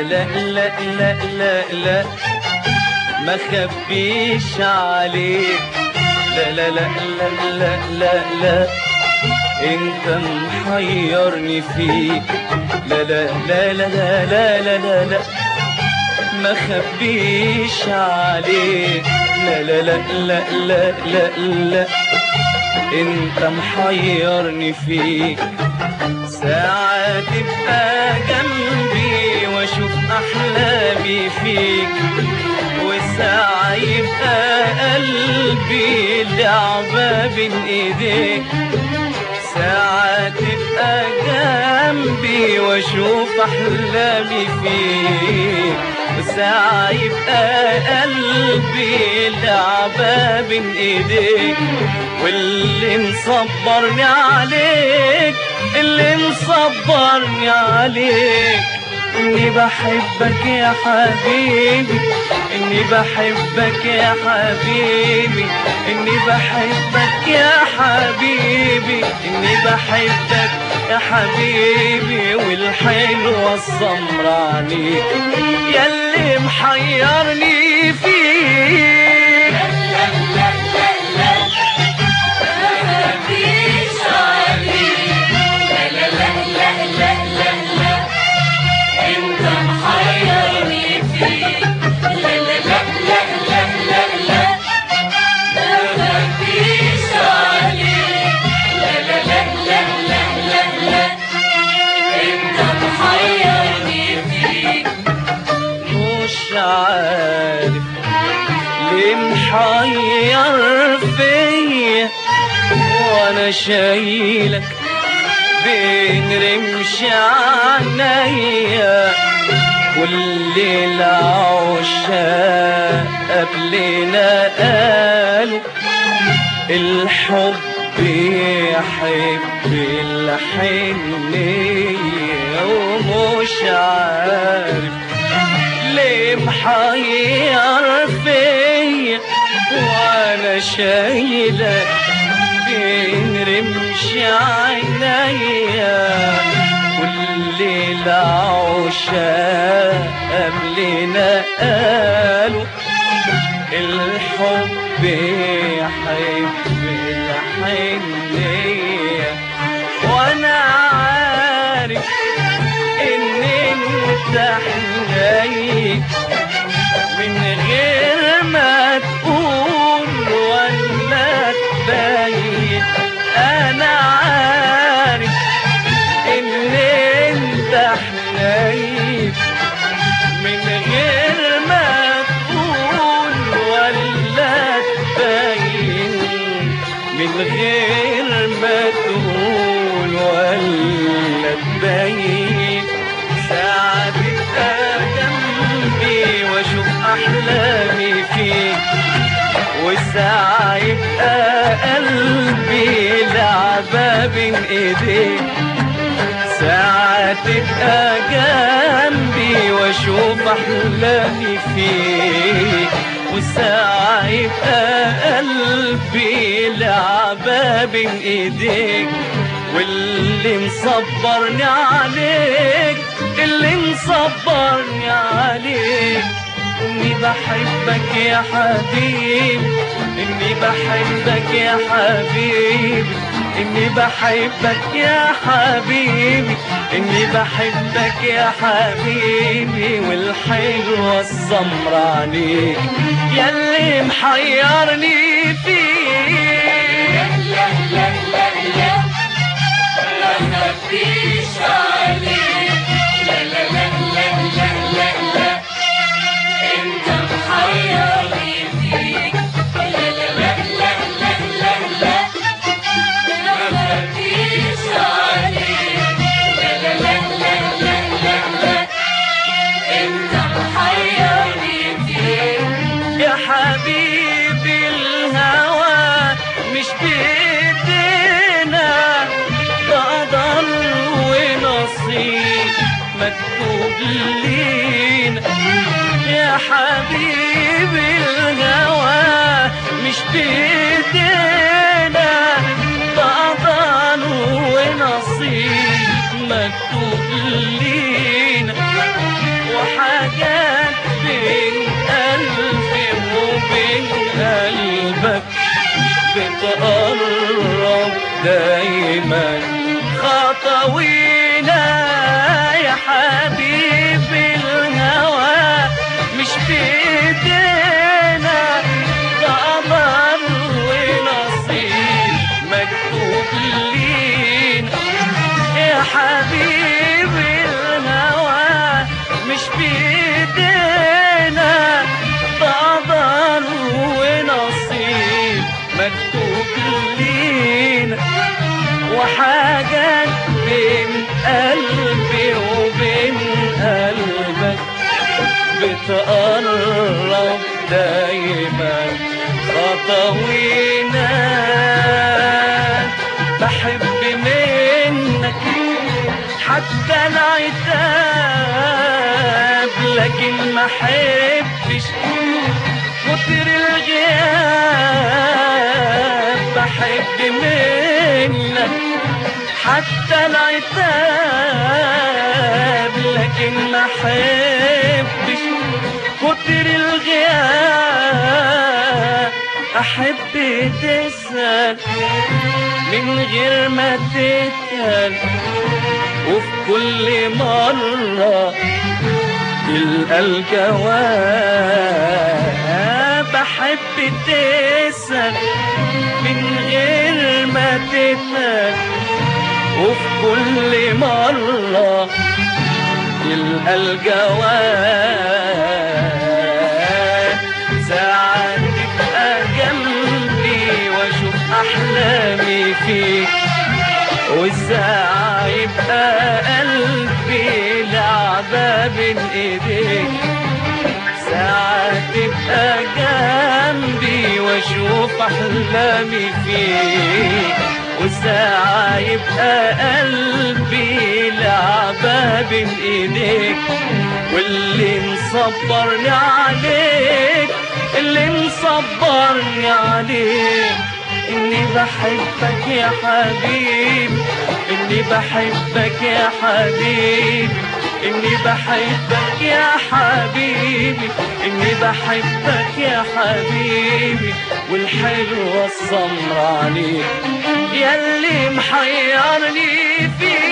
لا لا لا لا لا ما خبيش عليك لا لا لا لا لا لا لا انت محيرني فيك لا لا لا لا لا لا لا لا, لا ما خبيش عليك لا لا لا لا لا لا لا انت محيرني فيك ساعة تبقى جنبي واشوف احلامي فيك وساعة يبقى قلبي لعبة بين ايديك ساعة تبقى جنبي واشوف احلامي فيك وساعة يبقى قلبي لعبة بين ايديك واللي مصبرني عليك اللي مصبرني عليك اني بحبك يا حبيبي اني بحبك يا حبيبي اني بحبك يا حبيبي اني بحبك يا حبيبي والحلوة السمرة عليك ياللي محيرني فيك مش عارف ليه محير فيا وانا شايلك بين رمش عينيا كل العشاق قبلنا قالوا الحب يحب الحنية ومش عارف ليه محير فيا وانا شايلك بين رمش عينيا كل العشاق قبلنا قالوا الحب يحب الحنية وانا عارف ان انت حنين من غير ما تقول ولا تبين انا عارف ان انت حنين من غير ما تقول ولا تبين من غير ما تقول ولا تبين ساعة تبقى جنبي واشوف احلامي فيك والساعة يبقى قلبي لعبة بين ايديك ساعة تبقى جنبي واشوف احلامي فيك والساعة يبقى قلبي لعبة بين ايديك واللي مصبرني عليك اللي مصبرني عليك اني بحبك يا حبيبي اني بحبك يا حبيبي اني بحبك يا حبيبي اني بحبك يا حبيبي والحلوة السمرة عليك ياللي محيرني فيك لا لا لا لا ما خبيش عليك لا لا لا لا لا لا لا انت محيرني فيك لا لا لا لا لا لا لا ما خبيش عليك لا لا لا لا لا لا لا انت محيرني فيك يا حبيبي الهوى مش بإيدينا ده قدر ونصيب مكتوب لينا يا حبيبي الهوى مش بإيدينا ده قدر ونصيب مكتوب لينا بتقرب دايما خطوينا يا حبيبي الهوى مش بإيدينا ده قمر ونصيب مكتوب لينا يا حبيبي الهوى مش بإيدينا ده قمر ونصيب مكتوب لينا وحاجات بين قلبي وبين قلبك بتقرب دايما خطوينا بحب منك حتى العتاب لكن ما حبش كتر الغياب بحب منك حتى العتاب لكن ما حبش كتر الغياب احب تسأل من غير ما تسأل وفي كل مرة تلقى الجواب بحب تسأل من غير ما تسأل وفي كل مرة تلقى الجواب ساعات تبقى جنبي واشوف احلامي فيك والساعة يبقى قلبي لعبة بين ايديك ساعة تبقى جنبي واشوف احلامي فيك وساعة يبقى قلبي لعبة بين ايديك واللي مصبرني عليك اللي مصبرني عليك اني بحبك يا حبيب اني بحبك يا حبيب اني بحبك يا حبيبي اني بحبك يا حبيبي والحلوة السمرة عليك ياللي محيرني فيك